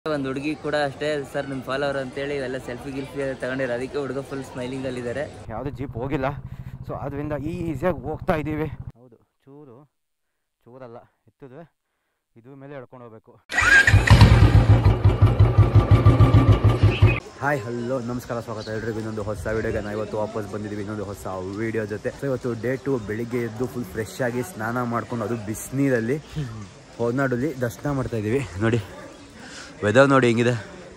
ಒಂದು ಹುಡುಗಿ ಕೂಡ ಅಷ್ಟೇ ಸರ್ ನಿಮ್ಮ ಫಾಲೋವರ್ ಅಂತೇಳಿ ಇವೆಲ್ಲ ಸೆಲ್ಫಿ ಗಿಲ್ಫಿ ತಗೊಂಡಿರೋ ಅದಕ್ಕೆ ಹುಡುಗ ಫುಲ್ ಸ್ಮೈಲಿಂಗ್ ಅಲ್ಲಿ ಇದ್ದಾರೆ ಯಾವುದೇ ಜೀಪ್ ಹೋಗಿಲ್ಲ ಸೊ ಅದರಿಂದ ಈಸಿಯಾಗಿ ಹೋಗ್ತಾ ಇದ್ದೀವಿ ಹೌದು ಚೂರು ಚೂರಲ್ಲ ಎತ್ತಿದ್ವಿ ಇದ್ರ ಮೇಲೆ ಎಳ್ಕೊಂಡು ಹೋಗ್ಬೇಕು ಹಾಯ್ ಹಲೋ ನಮಸ್ಕಾರ ಸ್ವಾಗತ ಎಲ್ರಿಗೂ ಇನ್ನೊಂದು ಹೊಸ ವೀಡಿಯೋಗೆ ನಾವು ಇವತ್ತು ವಾಪಸ್ ಬಂದಿದ್ದೀವಿ ಇನ್ನೊಂದು ಹೊಸ ವೀಡಿಯೋ ಜೊತೆ ಸೊ ಇವತ್ತು ಡೇ ಟು ಬೆಳಿಗ್ಗೆ ಎದ್ದು ಫುಲ್ ಫ್ರೆಶ್ ಆಗಿ ಸ್ನಾನ ಮಾಡ್ಕೊಂಡು ಅದು ಬಿಸಿನೀರಲ್ಲಿ ಹೊರನಾಡಲ್ಲಿ ದರ್ಶನ ಮಾಡ್ತಾ ಇದ್ದೀವಿ ನೋಡಿ ವೆದರ್ ನೋಡಿ ಹೆಂಗಿದೆ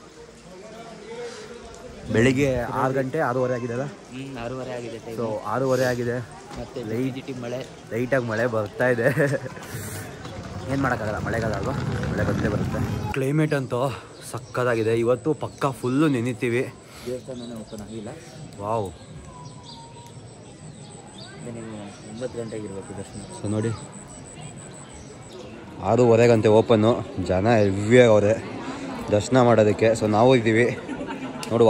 ಬೆಳಿಗ್ಗೆ ಆರು ಗಂಟೆ ಆರೂವರೆ ಆಗಿದೆ ಅಲ್ಲ ಹ್ಮ್ ಆರೂವರೆ ಆಗಿದೆ ಟೈಮ್ ಸೊ ಆರೂವರೆ ಆಗಿದೆ ಮತ್ತೆ ಲೈಟ್ ಜಿಟಿ ಮಳೆ ಲೈಟಾಗಿ ಮಳೆ ಬರ್ತಾ ಇದೆ ಏನು ಮಾಡೋಕ್ಕಾಗಲ್ಲ ಮಳೆಗಾಲ ಅಲ್ವಾ ಮಳೆ ಬಂದೇ ಬರುತ್ತೆ ಕ್ಲೈಮೇಟ್ ಅಂತೂ ಸಕ್ಕತ್ತಾಗಿದೆ ಇವತ್ತು ಪಕ್ಕ ಫುಲ್ಲು ನೆನಿತೀವಿ ದೇವಸ್ಥಾನನೇ ಓಪನ್ ಆಗಿಲ್ಲ ವಾವ್ ಅದೇ ನೀವು ಒಂಬತ್ತು ಗಂಟೆಗೆ ಇರಬೇಕು ದರ್ಶನ ಸೊ ನೋಡಿ ಆರೂವರೆಗಂತೆ ಓಪನ್ನು ಜನ ಹೆವಿ ಅವರೆ ದರ್ಶನ ಮಾಡೋದಕ್ಕೆ ಸೊ ನಾವು ಇದ್ದೀವಿ ನೋಡುವ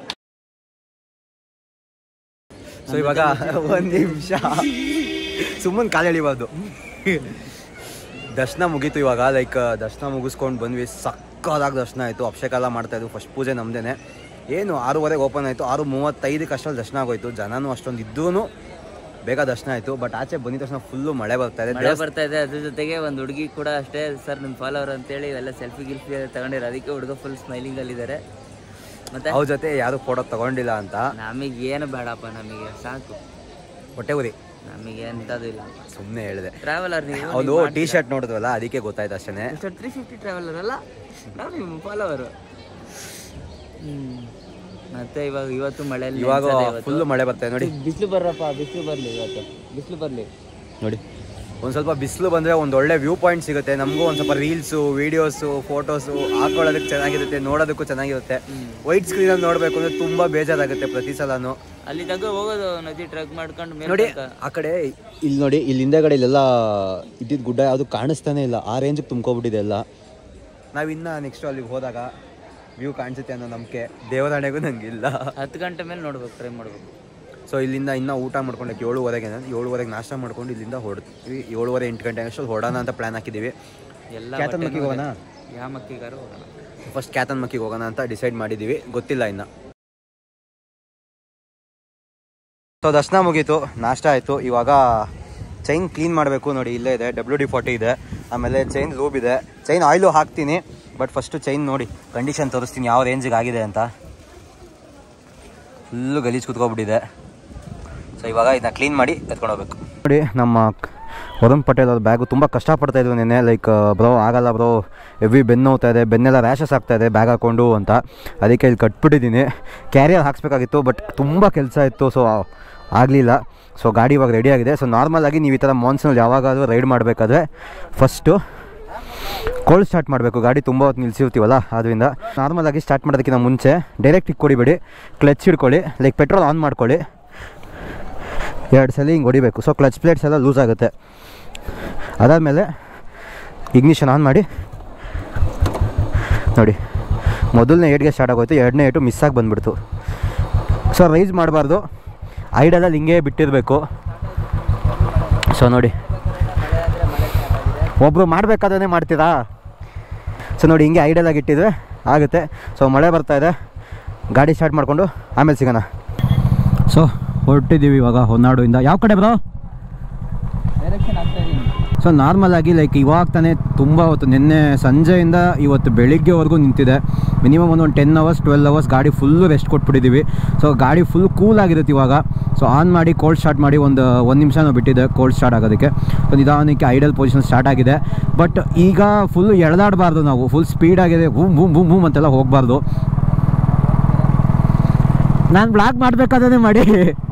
ಸೊ ಇವಾಗ ಒಂದು ನಿಮಿಷ ಸುಮ್ಮನೆ ಕಾಲು ಎಳಿಬಾರ್ದು ದರ್ಶನ ಮುಗೀತು ಇವಾಗ ಲೈಕ್ ದರ್ಶನ ಮುಗಿಸ್ಕೊಂಡು ಬಂದ್ವಿ ಸಕ್ಕದಾಗಿ ದರ್ಶನ ಆಯಿತು ಅಭಿಷೇಕ ಎಲ್ಲ ಮಾಡ್ತಾ ಇದ್ವು ಫಸ್ಟ್ ಪೂಜೆ ನಮ್ದೇನೆ ಏನು ಆರೂವರೆಗೆ ಓಪನ್ ಆಯಿತು ಆರು ಮೂವತ್ತೈದಕ್ಕೆ ಅಷ್ಟರಲ್ಲಿ ದರ್ಶನ ಆಗೋಯ್ತು ಜನನೂ ಅಷ್ಟೊಂದು ಇದ್ದೂ ಬೇಗ ದರ್ಶನ ಆಯಿತು ಬಟ್ ಆಚೆ ಬಂದಿದ ತಕ್ಷಣ ಫುಲ್ಲು ಮಳೆ ಬರ್ತಾ ಇದೆ ಮಳೆ ಬರ್ತಾ ಇದೆ ಅದ್ರ ಜೊತೆಗೆ ಒಂದು ಹುಡುಗಿ ಕೂಡ ಅಷ್ಟೇ ಸರ್ ನಿಮ್ಮ ಫಾಲೋವರ್ ಅಂತೇಳಿ ಇವೆಲ್ಲ ಸೆಲ್ಫಿ ಗಿಲ್ಫಿ ತಗೊಂಡಿರೋ ಅದಕ್ಕೆ ಹುಡುಗ ಫುಲ್ ಸ್ಮೈಲಿಂಗ್ ಅಲ್ಲಿ ಇದ್ದಾರೆ ಮತ್ತೆ ಅವ್ರ ಜೊತೆ ಯಾರು ಫೋಟೋ ತಗೊಂಡಿಲ್ಲ ಅಂತ ನಮಗೆ ಏನು ಬೇಡಪ್ಪ ನಮಗೆ ಸಾಕು ಹೊಟ್ಟೆ ಉರಿ ನಮಗೆ ಎಂಥದ್ದು ಇಲ್ಲ ಸುಮ್ಮನೆ ಹೇಳಿದೆ ಟ್ರಾವೆಲರ್ ನೀವು ಹೌದು ಟೀ ಶರ್ಟ್ ನೋಡಿದ್ವಲ್ಲ ಅದಕ್ಕೆ ಗೊತ್ತಾಯ್ತು ಅಷ್ಟೇ ಸರ್ ತ್ರೀ ಫಿಫ್ಟಿ ಟ್ರಾವೆಲರ್ ಅಲ್ಲ ನಾವು ನಿಮ್ಮ ಫಾಲೋವರು ಮತ್ತೆ ಇವಾಗ ಇವತ್ತು ಮಳೆಯಲ್ಲಿ ಇವಾಗ ನೆನ್ಸೋದೆ ಇವತ್ತು. ಫುಲ್ಲು ಮಳೆ ಬರ್ತಾಯಿದೆ ನೋಡಿ ಬಿಸಿಲು ಬರ್ರಪ್ಪ ಬಿಸಿಲು ಬರಲಿ ಇವತ್ತು ಬಿಸಿಲು ಬರಲಿ ನೋಡಿ ಒಂದು ಸ್ವಲ್ಪ ಬಿಸಿಲು ಬಂದರೆ ಒಂದು ಒಳ್ಳೆ ವ್ಯೂ ಪಾಯಿಂಟ್ ಸಿಗುತ್ತೆ ನಮಗೂ ಒಂದು ಸ್ವಲ್ಪ ರೀಲ್ಸು ವೀಡಿಯೋಸು ಫೋಟೋಸು ಹಾಕೊಳ್ಳೋದಕ್ಕೆ ಚೆನ್ನಾಗಿರುತ್ತೆ ನೋಡೋದಕ್ಕೂ ಚೆನ್ನಾಗಿರುತ್ತೆ ವೈಟ್ ಸ್ಕ್ರೀನಲ್ಲಿ ನೋಡಬೇಕು ಅಂದರೆ ತುಂಬ ಬೇಜಾರಾಗುತ್ತೆ ಪ್ರತಿ ಸಲನೂ ಅಲ್ಲಿ ತಗ ಹೋಗೋದು ನದಿ ಟ್ರಕ್ ಮಾಡ್ಕೊಂಡು ಮೇಲೆ ನೋಡಿ ತನಕ. ಆ ಕಡೆ ಇಲ್ಲಿ ನೋಡಿ ಇಲ್ಲಿ ಹಿಂದೆಗಡೆ ಇಲ್ಲೆಲ್ಲ ಇದ್ದಿದ್ದು ಗುಡ್ಡ ಯಾವುದು ಕಾಣಿಸ್ತಾನೆ ಇಲ್ಲ ಆ ರೇಂಜಿಗೆ ತುಂಬ್ಕೊಬಿಟ್ಟಿದೆ ಎಲ್ಲ ನಾವಿನ್ನ ನೆಕ್ಸ್ಟ್ ಅಲ್ಲಿಗೆ ಹೋದಾಗ ವ್ಯೂ ಕಾಣಿಸುತ್ತೆ ಅನ್ನೋ ನಂಬಿಕೆ ದೇವರಾಣೆಗೂ ನಂಗಿಲ್ಲ ಹತ್ತು ಗಂಟೆ ಮೇಲೆ ನೋಡ್ಬೇಕು ಟ್ರೈ ಮಾಡ್ಬೇಕು ಸೊ ಇಲ್ಲಿಂದ ಇನ್ನೂ ಊಟ ಮಾಡ್ಕೊಂಡಕ್ಕೆ ಏಳುವರೆಗೆ ಏಳುವರೆಗೆ ನಾಷ್ಟ ಮಾಡ್ಕೊಂಡು ಇಲ್ಲಿಂದ ಹೊರಡ್ತೀವಿ ಏಳುವರೆ ಎಂಟು ಗಂಟೆ ಅಷ್ಟೊಂದು ಹೊಡೋಣ ಅಂತ ಪ್ಲ್ಯಾನ್ ಹಾಕಿದ್ದೀವಿ ಎಲ್ಲ ಕ್ಯಾತನ್ ಮಕ್ಕಿಗೆ ಹೋಗೋಣ ಯಾವ ಮಕ್ಕಿಗಾರು ಹೋಗೋಣ ಫಸ್ಟ್ ಕ್ಯಾತನ್ ಮಕ್ಕಿಗೆ ಹೋಗೋಣ ಅಂತ ಡಿಸೈಡ್ ಮಾಡಿದ್ದೀವಿ ಗೊತ್ತಿಲ್ಲ ಇನ್ನು ಸೊ ದರ್ಶನ ಮುಗೀತು ನಾಷ್ಟ ಆಯಿತು ಇವಾಗ ಚೈನ್ ಕ್ಲೀನ್ ಮಾಡಬೇಕು ನೋಡಿ ಇಲ್ಲೇ ಇದೆ ಡಬ್ಲ್ಯೂ ಡಿ ಫಾರ್ಟಿ ಇದೆ ಆಮೇಲೆ ಚೈನ್ ಲೂಬ್ ಇದೆ ಚೈನ್ ಆಯಿಲು ಹಾಕ್ತೀನಿ ಬಟ್ ಫಸ್ಟು ಚೈನ್ ನೋಡಿ ಕಂಡೀಷನ್ ತೋರಿಸ್ತೀನಿ ಯಾವ ರೇಂಜಿಗೆ ಆಗಿದೆ ಅಂತ ಫುಲ್ಲು ಗಲೀಜು ಕುತ್ಕೊಬಿಟ್ಟಿದೆ ಸೊ ಇವಾಗ ಇದನ್ನ ಕ್ಲೀನ್ ಮಾಡಿ ಎತ್ಕೊಂಡು ಹೋಗ್ಬೇಕು ನೋಡಿ ನಮ್ಮ ವರುಣ್ ಪಟೇಲ್ ಅವ್ರ ಬ್ಯಾಗು ತುಂಬ ಕಷ್ಟಪಡ್ತಾ ಇದ್ವು ನೆನ್ನೆ ಲೈಕ್ ಬ್ರೋ ಆಗಲ್ಲ ಬ್ರೋ ಹೆವಿ ಬೆನ್ನು ನೋವ್ತಾ ಇದೆ ಬೆನ್ನೆಲ್ಲ ರ್ಯಾಷಸ್ ಆಗ್ತಾ ಇದೆ ಬ್ಯಾಗ್ ಹಾಕ್ಕೊಂಡು ಅಂತ ಅದಕ್ಕೆ ಇಲ್ಲಿ ಕಟ್ಬಿಟ್ಟಿದ್ದೀನಿ ಕ್ಯಾರಿಯರ್ ಹಾಕ್ಸ್ಬೇಕಾಗಿತ್ತು ಬಟ್ ತುಂಬ ಕೆಲಸ ಇತ್ತು ಸೊ ಆಗಲಿಲ್ಲ ಸೊ ಗಾಡಿ ಇವಾಗ ರೆಡಿ ಆಗಿದೆ ಸೊ ನಾರ್ಮಲಾಗಿ ನೀವು ಈ ಥರ ಮಾನ್ಸೂನಲ್ಲಿ ಯಾವಾಗಾದರೂ ರೈಡ್ ಮಾಡಬೇಕಾದ್ರೆ ಫಸ್ಟು ಕೋಲ್ಡ್ ಸ್ಟಾರ್ಟ್ ಮಾಡಬೇಕು ಗಾಡಿ ತುಂಬ ಹೊತ್ತು ನಿಲ್ಸಿರ್ತೀವಲ್ಲ ಅದರಿಂದ ನಾರ್ಮಲಾಗಿ ಸ್ಟಾರ್ಟ್ ಮಾಡೋದಕ್ಕಿಂತ ಮುಂಚೆ ಡೈರೆಕ್ಟ್ ಇಕ್ಕೊಡಿಬೇಡಿ ಕ್ಲಚ್ ಹಿಡ್ಕೊಳ್ಳಿ ಲೈಕ್ ಪೆಟ್ರೋಲ್ ಆನ್ ಮಾಡ್ಕೊಳ್ಳಿ ಎರಡು ಸಲ ಹಿಂಗೆ ಹೊಡಿಬೇಕು ಸೊ ಕ್ಲಚ್ ಪ್ಲೇಟ್ಸ್ ಎಲ್ಲ ಲೂಸ್ ಆಗುತ್ತೆ ಅದಾದಮೇಲೆ ಇಗ್ನಿಷನ್ ಆನ್ ಮಾಡಿ ನೋಡಿ ಮೊದಲನೇ ಏಟ್ಗೆ ಸ್ಟಾರ್ಟ್ ಆಗೋಯ್ತು ಎರಡನೇ ಏಟು ಮಿಸ್ ಆಗಿ ಬಂದ್ಬಿಡ್ತು ಸೊ ರೈಸ್ ಮಾಡಬಾರ್ದು ಐಡಲಲ್ಲಿ ಹಿಂಗೆ ಬಿಟ್ಟಿರಬೇಕು ಸೊ ನೋಡಿ ಒಬ್ಬರು ಮಾಡಬೇಕಾದ್ರೆ ಮಾಡ್ತೀರಾ ಸೊ ನೋಡಿ ಹಿಂಗೆ ಐಡಲಾಗಿ ಇಟ್ಟಿದ್ರೆ ಆಗುತ್ತೆ ಸೊ ಮಳೆ ಬರ್ತಾ ಇದೆ ಗಾಡಿ ಸ್ಟಾರ್ಟ್ ಮಾಡಿಕೊಂಡು ಆಮೇಲೆ ಸಿಗೋಣ ಸೊ ಹೊರಟಿದ್ದೀವಿ ಇವಾಗ ಹೊನ್ನಾಡುವಿಂದ ಯಾವ ಕಡೆ ಬ್ರೋ ಡೈರೆಕ್ಷನ್ ಆಗ್ತಾ ಇದೀನಿ ಸೊ ನಾರ್ಮಲ್ ಆಗಿ ಲೈಕ್ ಇವಾಗ ತಾನೇ ತುಂಬ ಹೊತ್ತು ನಿನ್ನೆ ಸಂಜೆಯಿಂದ ಇವತ್ತು ಬೆಳಿಗ್ಗೆವರೆಗೂ ನಿಂತಿದೆ ಮಿನಿಮಮ್ ಒಂದು ಟೆನ್ ಅವರ್ಸ್ ಟ್ವೆಲ್ ಅವರ್ಸ್ ಗಾಡಿ ಫುಲ್ಲು ರೆಸ್ಟ್ ಕೊಟ್ಬಿಟ್ಟಿದ್ದೀವಿ ಸೊ ಗಾಡಿ ಫುಲ್ ಕೂಲ್ ಆಗಿರುತ್ತೆ ಇವಾಗ ಸೊ ಆನ್ ಮಾಡಿ ಕೋಲ್ಡ್ ಸ್ಟಾರ್ಟ್ ಮಾಡಿ ಒಂದು ಒಂದು ನಿಮಿಷ ನಾವು ಬಿಟ್ಟಿದ್ದೆ ಕೋಲ್ಡ್ ಸ್ಟಾರ್ಟ್ ಆಗೋದಕ್ಕೆ ಸೊ ನಿಧಾನಕ್ಕೆ ಐಡಲ್ ಪೊಸಿಷನ್ ಸ್ಟಾರ್ಟ್ ಆಗಿದೆ ಬಟ್ ಈಗ ಫುಲ್ ಎಳೆದಾಡಬಾರ್ದು ನಾವು ಫುಲ್ ಸ್ಪೀಡ್ ಆಗಿದೆ ಬೂಮ್ ಬೂಮ್ ಬೂಮ್ ಬೂಮ್ ಅಂತೆಲ್ಲ ಹೋಗಬಾರ್ದು ನಾನು ಬ್ಲಾಗ್ ಮಾಡಬೇಕಾದ್ರೆ ಮಾಡಿ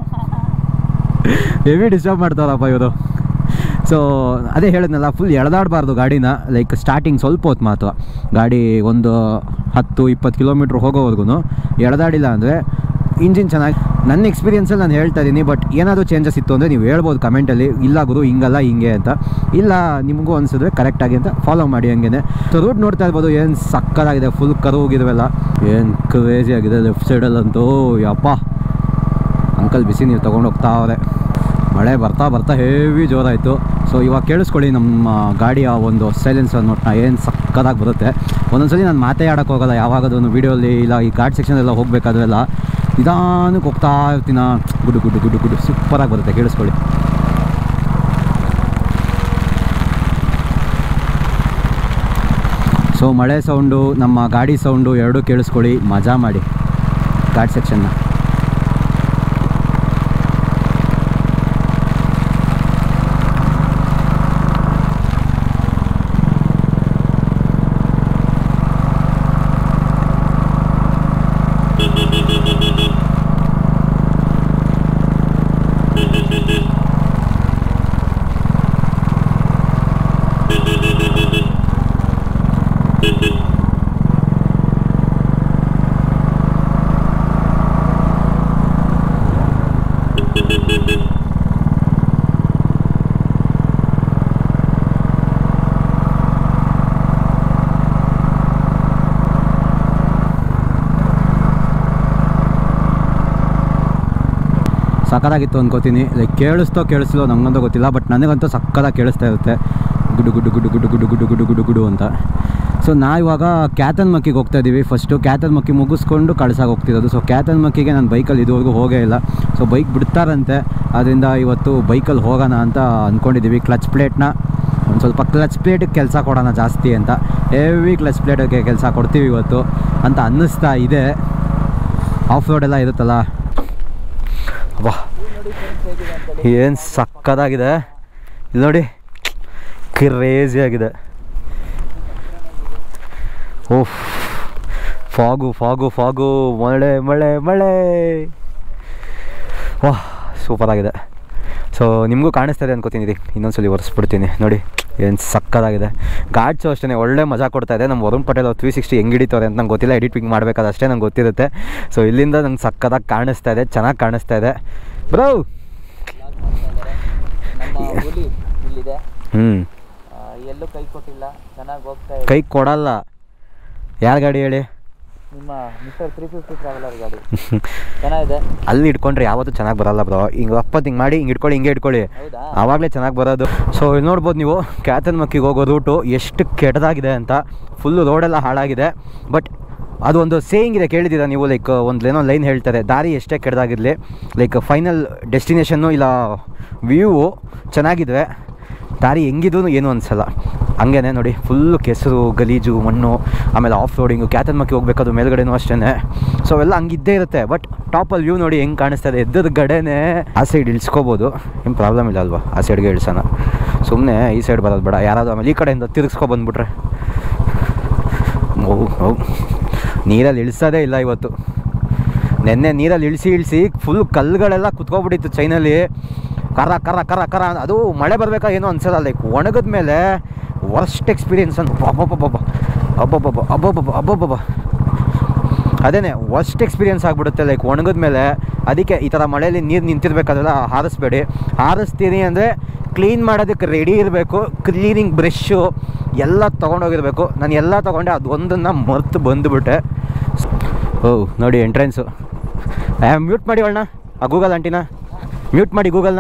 ಹೆವಿ ಡಿಸ್ಟರ್ಬ್ ಮಾಡ್ತಾರಪ್ಪ ಇವರು ಸೊ ಅದೇ ಹೇಳಿದ್ನಲ್ಲ ಫುಲ್ ಎಳೆದಾಡಬಾರ್ದು ಗಾಡಿನ ಲೈಕ್ ಸ್ಟಾರ್ಟಿಂಗ್ ಸ್ವಲ್ಪ ಹೊತ್ತು ಮಾತ್ರ ಗಾಡಿ ಒಂದು ಹತ್ತು ಇಪ್ಪತ್ತು ಕಿಲೋಮೀಟ್ರ್ ಹೋಗೋವರೆಗೂ ಎಳೆದಾಡಿಲ್ಲ ಅಂದರೆ ಇಂಜಿನ್ ಚೆನ್ನಾಗಿ ನನ್ನ ಎಕ್ಸ್ಪೀರಿಯನ್ಸಲ್ಲಿ ನಾನು ಹೇಳ್ತಾ ಇದ್ದೀನಿ ಬಟ್ ಏನಾದರೂ ಚೇಂಜಸ್ ಇತ್ತು ಅಂದರೆ ನೀವು ಹೇಳ್ಬೋದು ಕಮೆಂಟಲ್ಲಿ ಇಲ್ಲ ಗುರು ಹಿಂಗಲ್ಲ ಹಿಂಗೆ ಅಂತ ಇಲ್ಲ ನಿಮಗೂ ಅನಿಸಿದ್ರೆ ಕರೆಕ್ಟಾಗಿ ಅಂತ ಫಾಲೋ ಮಾಡಿ ಹಂಗೆ ಸೊ ರೂಟ್ ನೋಡ್ತಾ ಇರ್ಬೋದು ಏನು ಸಕ್ಕದಾಗಿದೆ ಫುಲ್ ಕರುಗಿದವೆಲ್ಲ ಏನು ಕ್ರೇಜಿ ಆಗಿದೆ ಲೆಫ್ಟ್ ಸೈಡಲ್ಲಂತೂ ಯಪ್ಪ ಅಂಕಲ್ ಬಿಸಿ ನೀರು ತೊಗೊಂಡು ಹೋಗ್ತಾ ಅವ್ರೆ ಮಳೆ ಬರ್ತಾ ಬರ್ತಾ ಹೆವಿ ಜೋರಾಯಿತು ಸೊ ಇವಾಗ ಕೇಳಿಸ್ಕೊಳ್ಳಿ ನಮ್ಮ ಗಾಡಿಯ ಒಂದು ಸೈಲೆನ್ಸರ್ ನೋಟ್ ಏನು ಸಕ್ಕ ಸಕ್ಕದಾಗಿ ಬರುತ್ತೆ ಒಂದೊಂದ್ಸಲಿ ನಾನು ಮಾತೇ ಆಡೋಕ್ಕೆ ಹೋಗಲ್ಲ ಯಾವಾಗದೂ ವೀಡಿಯೋಲಿ ಇಲ್ಲ ಈ ಘಾಟ್ ಸೆಕ್ಷನ್ ಎಲ್ಲ ಹೋಗಬೇಕಾದ್ರೆಲ್ಲ ನಿಧಾನಕ್ಕೆ ಹೋಗ್ತಾ ಇರ್ತೀನ ಗುಡು ಗುಡು ಗುಡು ಗುಡು ಸೂಪರಾಗಿ ಬರುತ್ತೆ ಕೇಳಿಸ್ಕೊಳ್ಳಿ ಸೊ ಮಳೆ ಸೌಂಡು ನಮ್ಮ ಗಾಡಿ ಸೌಂಡು ಎರಡೂ ಕೇಳಿಸ್ಕೊಳ್ಳಿ ಮಜಾ ಮಾಡಿ ಘಾಟ್ ಸೆಕ್ಷನ್ನ ಸಕ್ಕದಾಗಿತ್ತು ಅನ್ಕೋತೀನಿ ಲೈಕ್ ಕೇಳಿಸ್ತೋ ಕೇಳಿಸ್ಲೋ ನಂಗಂತೂ ಗೊತ್ತಿಲ್ಲ ಬಟ್ ನನಗಂತೂ ಸಕ್ಕದಾಗಿ ಕೇಳಿಸ್ತಾ ಇರುತ್ತೆ ಗುಡು ಗುಡು ಗುಡು ಗುಡು ಗುಡು ಗುಡು ಗುಡು ಗುಡು ಗುಡು ಅಂತ ಸೊ ನಾ ಇವಾಗ ಕ್ಯಾತನ್ ಮಕ್ಕಿಗೆ ಹೋಗ್ತಾ ಇದ್ದೀವಿ ಫಸ್ಟು ಕ್ಯಾತನ್ ಮಕ್ಕಿ ಮುಗಿಸ್ಕೊಂಡು ಕಳ್ಸಾಗಿ ಹೋಗ್ತಿರೋದು ಸೊ ಕ್ಯಾತನ್ ಮಕ್ಕಿಗೆ ನಾನು ಬೈಕಲ್ಲಿ ಇದುವರೆಗೂ ಹೋಗೇ ಇಲ್ಲ ಸೊ ಬೈಕ್ ಬಿಡ್ತಾರಂತೆ ಅದರಿಂದ ಇವತ್ತು ಬೈಕಲ್ಲಿ ಹೋಗೋಣ ಅಂತ ಅಂದ್ಕೊಂಡಿದ್ದೀವಿ ಕ್ಲಚ್ ಪ್ಲೇಟ್ನ ಒಂದು ಸ್ವಲ್ಪ ಕ್ಲಚ್ ಪ್ಲೇಟಿಗೆ ಕೆಲಸ ಕೊಡೋಣ ಜಾಸ್ತಿ ಅಂತ ಹೆವಿ ಕ್ಲಚ್ ಪ್ಲೇಟಿಗೆ ಕೆಲಸ ಕೊಡ್ತೀವಿ ಇವತ್ತು ಅಂತ ಅನ್ನಿಸ್ತಾ ಇದೆ ಆಫ್ ರೋಡ್ ಎಲ್ಲ ಇರುತ್ತಲ್ಲ ವಾ ಏನು ಸಕ್ಕದಾಗಿದೆ ಇಲ್ಲಿ ನೋಡಿ ಕ್ರೇಜಿ ಆಗಿದೆ ಓಫ್ ಫಾಗು ಫಾಗು ಫಾಗು ಮಳೆ ಮಳೆ ಮಳೆ ವಾಹ್ ಸೂಪರ್ ಆಗಿದೆ ಸೊ ನಿಮಗೂ ಕಾಣಿಸ್ತದೆ ಅನ್ಕೋತೀನಿ ರೀ ಇನ್ನೊಂದ್ಸಲಿ ಒರೆಸ್ಬಿಡ್ತೀನಿ ನೋಡಿ ಏನು ಸಕ್ಕದಾಗಿದೆ ಗಾಡ್ಸು ಅಷ್ಟೇ ಒಳ್ಳೆ ಮಜಾ ಕೊಡ್ತಾ ಇದೆ ನಮ್ಮ ವರುಣ್ ಪಟೇಲ್ ಅವ್ರು ತ್ರೀ ಸಿಕ್ಸ್ಟಿ ಹೆಂಗೆ ಹಿಡಿತಾರೆ ಅಂತ ನಂಗೆ ಗೊತ್ತಿಲ್ಲ ಎಡಿಟಿಂಗ್ ಮಾಡಬೇಕಾದ್ರೆ ಅಷ್ಟೇ ನಂಗೆ ಗೊತ್ತಿರುತ್ತೆ ಸೊ ಇಲ್ಲಿಂದ ನಂಗೆ ಸಕ್ಕದಾಗಿ ಕಾಣಿಸ್ತಾ ಇದೆ ಚೆನ್ನಾಗಿ ಕಾಣಿಸ್ತಾ ಇದೆ ಬ್ರೋ ನಮ್ಮ ಹುಲಿ ಇಲ್ಲಿದೆ ಹ್ಞೂ ಆ, ಎಲ್ಲೂ ಕೈ ಕೊಟ್ಟಿಲ್ಲ ಚೆನ್ನಾಗಿ ಹೋಗ್ತಾ ಇದೆ ಕೈ ಕೊಡಲ್ಲ ಯಾರ ಗಾಡಿ ಹೇಳಿ ನಿಮ್ಮ ಮಿಸ್ಟರ್ ತ್ರೀ ಫಿಫ್ಟಿ ಟ್ರಾವೆಲರ್ ಗಾಡಿ ಚೆನ್ನಾಗಿದೆ ಅಲ್ಲಿ ಇಟ್ಕೊಂಡ್ರೆ ಯಾವತ್ತೂ ಚೆನ್ನಾಗಿ ಬರಲ್ಲ ಬ್ರೋ ಹಿಂಗೆ ಒಪ್ಪತ್ತು ಹಿಂಗೆ ಮಾಡಿ ಹಿಂಗೆ ಇಟ್ಕೊಳ್ಳಿ ಹಿಂಗೆ ಇಟ್ಕೊಳ್ಳಿ ಹೌದಾ ಆವಾಗಲೇ ಚೆನ್ನಾಗಿ ಬರೋದು ಸೊ ಇಲ್ಲಿ ನೋಡ್ಬೋದು ನೀವು ಕ್ಯಾತನ್ ಮಕ್ಕಿಗೆ ಹೋಗೋ ರೂಟು ಎಷ್ಟು ಕೆಟ್ಟದಾಗಿದೆ ಅಂತ ಫುಲ್ಲು ರೋಡೆಲ್ಲ ಹಾಳಾಗಿದೆ ಬಟ್ ಅದು ಒಂದು ಸೇಯಿಂಗ್ ಇದೆ ಕೇಳಿದ್ದೀರಾ ನೀವು ಲೈಕ್ ಒಂದು ಏನೋ ಲೈನ್ ಹೇಳ್ತಾರೆ ದಾರಿ ಎಷ್ಟೇ ಕೆಟ್ಟದಾಗಿರಲಿ ಲೈಕ್ ಫೈನಲ್ ಡೆಸ್ಟಿನೇಷನ್ನು ಇಲ್ಲ ವ್ಯೂ ಚೆನ್ನಾಗಿದ್ರೆ ದಾರಿ ಹೆಂಗಿದ್ರು ಏನು ಅನಿಸಲ್ಲ ಹಂಗೇನೆ ನೋಡಿ ಫುಲ್ಲು ಕೆಸರು ಗಲೀಜು ಮಣ್ಣು ಆಮೇಲೆ ಆಫ್ ರೋಡಿಂಗು ಕ್ಯಾತನ್ ಮಕ್ಕಿ ಹೋಗ್ಬೇಕಾದ್ರು ಮೇಲ್ಗಡೆನೂ ಅಷ್ಟೇ ಸೊ ಅವೆಲ್ಲ ಹಂಗಿದ್ದೇ ಇರುತ್ತೆ ಬಟ್ ಟಾಪಲ್ಲಿ ವ್ಯೂ ನೋಡಿ ಹೆಂಗೆ ಕಾಣಿಸ್ತಾ ಇದೆ ಎದ್ದದ ಗಡೆನೇ ಆ ಸೈಡ್ ಇಳಿಸ್ಕೋಬೋದು ಏನು ಪ್ರಾಬ್ಲಮ್ ಇಲ್ಲ ಅಲ್ವಾ ಆ ಸೈಡ್ಗೆ ಇಳಿಸೋಣ ಸುಮ್ಮನೆ ಈ ಸೈಡ್ ಬರೋದು ಬೇಡ ಯಾರಾದರೂ ಆಮೇಲೆ ಈ ಕಡೆಯಿಂದ ತಿರುಗಿಸ್ಕೊ ಬಂದ್ಬಿಟ್ರೆ ಹೋಗು ಹೋಗು ನೀರಲ್ಲಿ ಇಳಿಸೋದೇ ಇಲ್ಲ ಇವತ್ತು ನೆನ್ನೆ ನೀರಲ್ಲಿ ಇಳಿಸಿ ಇಳಿಸಿ ಫುಲ್ ಕಲ್ಲುಗಳೆಲ್ಲ ಕುತ್ಕೊಬಿಟ್ಟಿತ್ತು ಚೈನಲ್ಲಿ ಕರ ಕರ ಕರ ಕರ ಅಂತ. ಅದು ಮಳೆ ಬರ್ಬೇಕಾ ಏನೋ ಅನ್ಸಲ್ಲ ಲೈಕ್ ಒಣಗಿದ ಮೇಲೆ ವರ್ಸ್ಟ್ ಎಕ್ಸ್ಪೀರಿಯನ್ಸ್ ಅಂತ ಅಬ್ಬಬ್ಬಬ್ಬ ಅಬ್ಬಬ್ಬಬ್ಬ ಅಬ್ಬಬ್ಬಬ್ಬ ಅಬ್ಬಬ್ಬಬ್ಬ ಅದೇನೆ ವರ್ಸ್ಟ್ ಎಕ್ಸ್ಪೀರಿಯನ್ಸ್ ಆಗಿಬಿಡುತ್ತೆ ಲೈಕ್ ಒಣಗಿದ ಮೇಲೆ ಅದಕ್ಕೆ ಈ ಥರ ಮಳೆಯಲ್ಲಿ ನೀರು ನಿಂತಿರ್ಬೇಕಾದ್ರೆಲ್ಲ ಹಾರಿಸ್ಬೇಡಿ ಹಾರಿಸ್ತೀನಿ ಅಂದರೆ ಕ್ಲೀನ್ ಮಾಡೋದಕ್ಕೆ ರೆಡಿ ಇರಬೇಕು ಕ್ಲೀನಿಂಗ್ ಬ್ರಷ್ಷು ಎಲ್ಲ ತೊಗೊಂಡೋಗಿರ್ಬೇಕು ನಾನು ಎಲ್ಲ ತೊಗೊಂಡೆ ಅದು ಒಂದನ್ನು ಮರ್ತು ಬಂದುಬಿಟ್ಟೆ ಓ ನೋಡಿ ಎಂಟ್ರೆನ್ಸು ಮ್ಯೂಟ್ ಮಾಡಿ ಅಣ್ಣ ಆ ಗೂಗಲ್ ಆಂಟಿನ ಮ್ಯೂಟ್ ಮಾಡಿ ಗೂಗಲ್ನ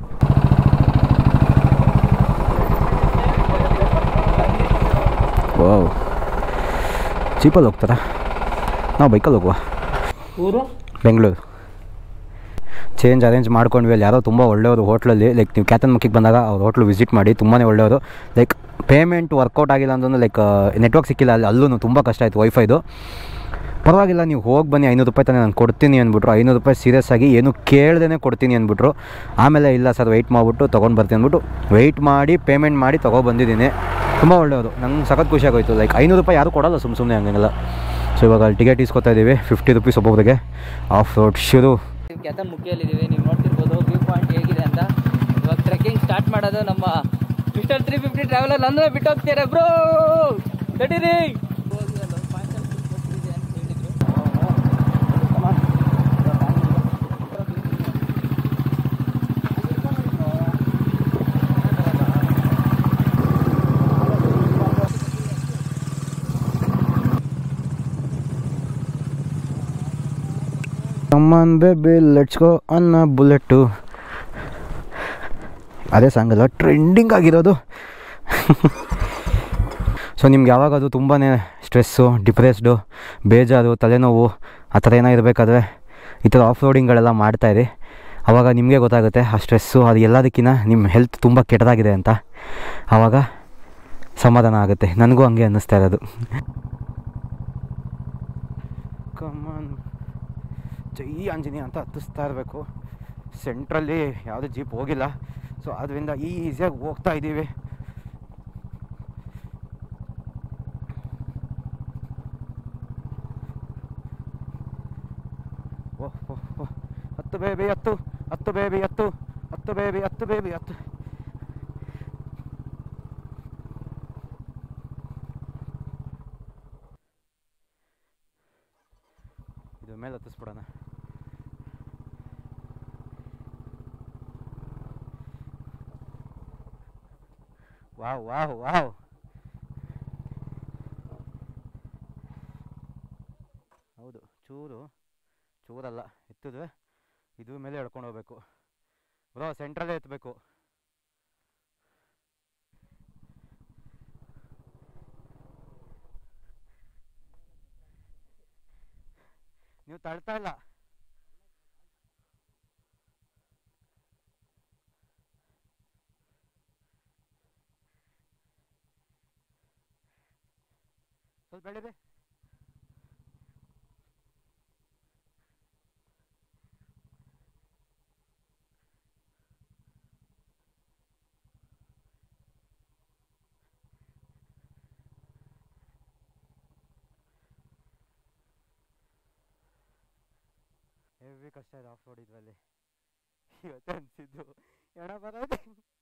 ಓ ಚೀಪಲ್ಲಿ ಹೋಗ್ತಾರಾ ನಾವು ಬೈಕಲ್ಲಿ ಹೋಗುವ ಊರು ಬೆಂಗಳೂರು ಚೇಂಜ್ ಅರೇಂಜ್ ಮಾಡ್ಕೊಂಡ್ವಿ ಅಲ್ಲಿ ಯಾರೋ ತುಂಬ ಒಳ್ಳೆಯವರು ಹೋಟ್ಲಲ್ಲಿ ಲೈಕ್ ನೀವು ಕ್ಯಾತನ್ ಮಕ್ಕಿಗೆ ಬಂದಾಗ ಅವ್ರ ಹೋಟ್ಲು ವಿಸಿಟ್ ಮಾಡಿ ತುಂಬಾ ಒಳ್ಳೆಯವರು ಲೈಕ್ ಪೇಮೆಂಟ್ ವರ್ಕೌಟ್ ಆಗಿಲ್ಲ ಅಂತಂದ್ರೆ ಲೈಕ್ ನೆಟ್ವರ್ಕ್ ಸಿಕ್ಕಿಲ್ಲ ಅಲ್ಲಿ ಅಲ್ಲೂ ತುಂಬ ಕಷ್ಟ ಆಯಿತು ವೈಫೈದು ಪರವಾಗಿಲ್ಲ ನೀವು ಹೋಗಿ ಬನ್ನಿ ಐನೂರು ರೂಪಾಯಿ ತಾನೇ ನಾನು ಕೊಡ್ತೀನಿ ಅಂದ್ಬಿಟ್ರು ಐನೂರು ರೂಪಾಯಿ ಸೀರಿಯಸ್ ಆಗಿ ಏನು ಕೇಳ್ದೇ ಕೊಡ್ತೀನಿ ಅಂದ್ಬಿಟ್ರು ಆಮೇಲೆ ಇಲ್ಲ ಸರ್ ವೆಯ್ಟ್ ಮಾಡಿಬಿಟ್ಟು ತೊಗೊಂಡು ಬರ್ತೀನಿ ಅಂದ್ಬಿಟ್ಟು ವೆಯ್ಟ್ ಮಾಡಿ ಪೇಮೆಂಟ್ ಮಾಡಿ ತೊಗೊಬಂದಿದ್ದೀನಿ ತುಂಬ ಒಳ್ಳೆಯವರು ನಂಗೆ ಸಖತ್ ಖುಷಿ ಆಗೋಯ್ತು ಲೈಕ್ ಐನೂರು ರೂಪಾಯಿ ಯಾರು ಕೊಡಲ್ಲ ಸುಮ್ಮ ಸುಮ್ಮನೆ ಹಂಗೆಲ್ಲ ಸೊ ಇವಾಗ ಅಲ್ಲಿ ಟಿಕೆಟ್ ಇಸ್ಕೊತಾ ಇದ್ದೀವಿ ಫಿಫ್ಟಿ ರುಪೀಸ್ ಒಬ್ಬೊಬ್ಬರಿಗೆ ಆಫ್ ರೋಡ್ ಶುರು ಕ್ಯಾತನ್ ಮುಖ್ಯಲ್ಲಿದ್ದೀವಿ ನೀವು ನೋಡ್ತಿರ್ಬೋದು ವ್ಯೂ ಪಾಯಿಂಟ್ ಹೇಗಿದೆ ಅಂತ ಇವಾಗ ಟ್ರೆಕ್ಕಿಂಗ್ ಸ್ಟಾರ್ಟ್ ಮಾಡೋದು ನಮ್ಮ ಮಿಸ್ಟರ್ ತ್ರೀ ಫಿಫ್ಟಿ ಟ್ರಾವೆಲರ್ ಅಂದ್ರೆ ಬಿಟ್ಟು ಹೋಗ್ತಾರೆ ಬ್ರೋ ತಡೀರಿ ಕಮ್ಮನ್ ಬೇಬಿ ಲೆಟ್ಸ್ ಗೋ ಅನ್ನ ಬುಲೆಟ್ಟು ಅದೇ ಸಾಂಗ್ ಅಲ್ಲ ಟ್ರೆಂಡಿಂಗ್ ಆಗಿರೋದು ಸೊ ನಿಮ್ಗೆ ಯಾವಾಗ ಅದು ತುಂಬಾ ಸ್ಟ್ರೆಸ್ಸು ಡಿಪ್ರೆಸ್ಡು ಬೇಜಾರು ತಲೆನೋವು ಆ ಥರ ಏನೋ ಇರಬೇಕಾದ್ರೆ ಈ ಥರ ಆಫ್ ರೋಡಿಂಗ್ಗಳೆಲ್ಲ ಮಾಡ್ತಾಯಿರಿ ಆವಾಗ ನಿಮಗೆ ಗೊತ್ತಾಗುತ್ತೆ ಆ ಸ್ಟ್ರೆಸ್ಸು ಅದು ಎಲ್ಲದಕ್ಕಿಂತ ನಿಮ್ಮ ಹೆಲ್ತ್ ತುಂಬ ಕೆಟ್ಟದಾಗಿದೆ ಅಂತ ಆವಾಗ ಸಮಾಧಾನ ಆಗುತ್ತೆ ನನಗೂ ಹಂಗೆ ಅನ್ನಿಸ್ತಾ ಇರೋದು ಕಮಾನ್ ಜೈ ಆಂಜನೇಯ ಅಂತ ಹತ್ತಿಸ್ತಾ ಇರಬೇಕು ಸೆಂಟ್ರಲ್ಲಿ ಯಾವುದೇ ಜೀಪ್ ಹೋಗಿಲ್ಲ ಸೊ ಅದರಿಂದ ಈಸಿಯಾಗಿ ಹೋಗ್ತಾ ಇದ್ದೀವಿ ಓಹ್ ಓಹ್ ಓಹ್ ಹತ್ತು ಬೇಬಿ ಹತ್ತು ಹತ್ತು ಬೇಬಿ ಹತ್ತು ಹತ್ತು ಬೇಬಿ ಹತ್ತು ಬೇಬಿ ಹತ್ತು ಇದು ಮೇಲೆ ಹತ್ತಿಸ್ಬಿಡೋಣ ವಾವ್ ವಾವ್ ವಾವ್ ಹೌದು ಚೂರು ಚೂರಲ್ಲ ಎತ್ತಿದ್ರೆ ಇದು ಮೇಲೆ ಎಳ್ಕೊಂಡು ಹೋಗ್ಬೇಕು ಬ್ರೋ ಸೆಂಟ್ರಲ್ಲೇ ಎತ್ತಬೇಕು ನೀವು ತಳ್ತಾ ಇಲ್ಲ ಸ್ವಲ್ಪ ಬೆಳಿದೆ ಹೆವಿ ಕಷ್ಟ ಇದೆ ಆಫ್ ರೋಡ್ ಇದರಲ್ಲಿ ಇವತ್ತು ಅನಿಸಿದ್ದು ಎಣ ಬರೋದು